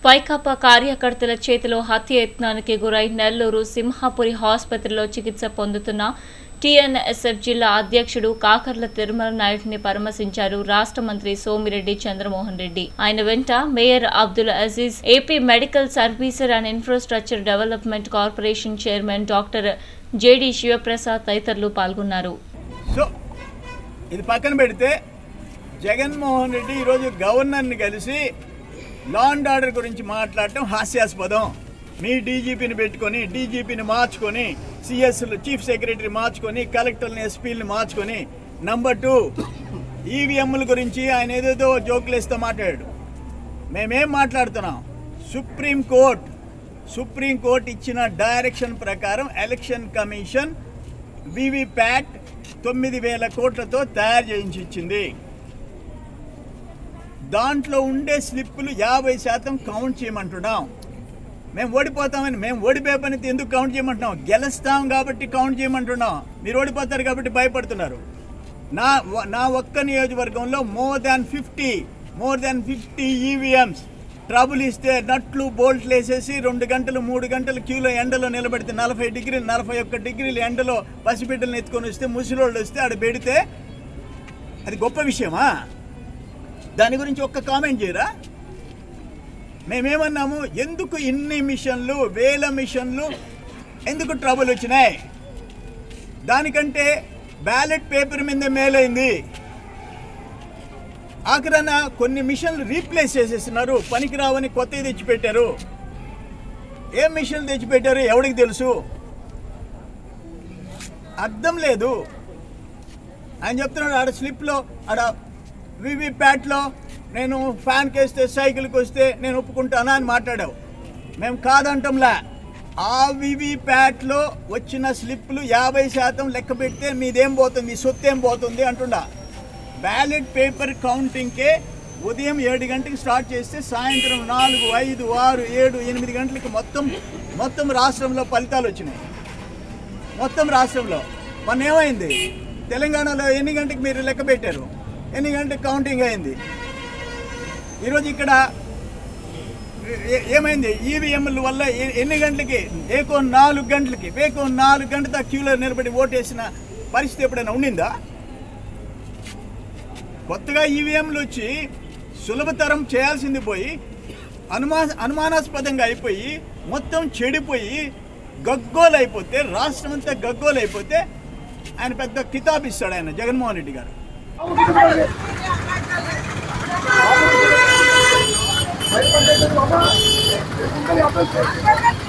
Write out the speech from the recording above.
వైకాపా కార్యకర్తల చేతిలో హత్య యత్నానికి గురై నెల్లూరు సింహాపురి ఆసుపత్రిలో చికిత్స పొందుతున్న టీఎన్ఎస్ఎఫ్ జిల్లా అధ్యక్షుడు కాకర్ల తిరుమల నాయుడిని పరామర్శించారు రాష్ట్ర మంత్రి సోమిరెడ్డి చంద్రమోహన్ రెడ్డి ఆయన వెంట mayor Abdul Aziz AP medical services and infrastructure development corporation chairman doctor JD Shivaprasad తదితరులు పాల్గొన్నారు సో ఇది పక్కన పెడితే జగన్మోహన్ రెడ్డి ఈరోజు గవర్నర్ని కలిసి లా అండ్ ఆర్డర్ గురించి మాట్లాడటం హాస్యాస్పదం మీ డీజీపీని పెట్టుకొని డీజీపీని మార్చుకొని సిఎస్లు చీఫ్ సెక్రటరీ మార్చుకొని కలెక్టర్ని ఎస్పీని మార్చుకొని నంబర్ టూ ఈవీఎంల గురించి ఆయన ఏదేదో జోకులు వేస్తూ మాట్లాడాడు మేమేం మాట్లాడుతున్నాం సుప్రీంకోర్టు సుప్రీంకోర్టు ఇచ్చిన డైరెక్షన్ ప్రకారం ఎలక్షన్ కమిషన్ వివిప్యాట్ తొమ్మిది వేల కోట్లతో తయారు చేయించి ఇచ్చింది దాంట్లో ఉండే స్లిప్పులు యాభై శాతం కౌంట్ చేయమంటున్నాం మేము ఓడిపోతామని మేము ఓడిపోయే పని ఎందుకు కౌంట్ చేయమంటున్నాం గెలుస్తాం కాబట్టి కౌంట్ చేయమంటున్నాం మీరు ఓడిపోతారు కాబట్టి భయపడుతున్నారు నా నా ఒక్క నియోజకవర్గంలో more than fifty more than fifty EVMs trouble ఇస్తే నట్లు బోల్ట్లు వేసేసి రెండు గంటలు మూడు గంటలు క్యూలో ఎండలో నిలబెడితే నలభై డిగ్రీలు నలభై ఒక్క డిగ్రీలు ఎండలో పసిబిడ్డలను ఎత్తుకొని వస్తే ముసలోళ్ళు వస్తే ఆడ పెడితే అది గొప్ప విషయమా దాని గురించి ఒక్క కామెంట్ చేయరా మేమేమన్నాము ఎందుకు ఇన్ని మిషన్లు వేల మిషన్లు ఎందుకు ట్రబుల్ వచ్చినాయి దానికంటే బ్యాలెట్ పేపర్ మీద మేలైంది ఆఖరణ కొన్ని మిషన్లు రీప్లేస్ చేసేస్తున్నారు పనికిరావని కొత్తవి తెచ్చిపెట్టారు ఏం మిషన్లు తెచ్చిపెట్టారు ఎవరికి తెలుసు అర్థం లేదు ఆయన చెప్తున్నాడు ఆడ స్లిప్లో ఆడ వివి ప్యాట్లో నేను ఫ్యాన్కి వేస్తే సైకిల్కి వస్తే నేను ఒప్పుకుంటానా అని మాట్లాడావు మేము కాదంటంలా ఆ వివి ప్యాట్లో వచ్చిన స్లిప్లు యాభై శాతం లెక్క పెడితే మీదేం పోతుంది మీ సొత్తు ఏం పోతుంది అంటుండా బ్యాలెట్ పేపర్ కౌంటింగ్కే ఉదయం ఏడు గంటలకు స్టార్ట్ చేస్తే సాయంత్రం నాలుగు ఐదు ఆరు ఏడు ఎనిమిది గంటలకు మొత్తం మొత్తం రాష్ట్రంలో ఫలితాలు వచ్చినాయి మొత్తం రాష్ట్రంలో మొన్న ఏమైంది తెలంగాణలో ఎన్ని గంటలకు మీరు లెక్క పెట్టారు ఎన్ని గంటలకు కౌంటింగ్ అయింది ఈరోజు ఇక్కడ ఏ- ఏమైంది ఈవీఎంల వల్ల ఎ- ఎన్ని గంటలకి ఏకో నాలుగు గంటలకి ఏకో నాలుగు గంటల క్యూలో నిలబడి ఓటేసిన పరిస్థితి ఎప్పుడైనా ఉండిందా కొత్తగా ఈవీఎంలు వచ్చి సులభతరం చేయాల్సింది పోయి అనుమా అనుమానాస్పదంగా అయిపోయి మొత్తం చెడిపోయి గగ్గోలు అయిపోతే రాష్ట్రం అంతా గగ్గోలు అయిపోతే ఆయన పెద్ద కితాబ్ ఇస్తాడు ఆయన జగన్మోహన్ రెడ్డి గారు Thank you.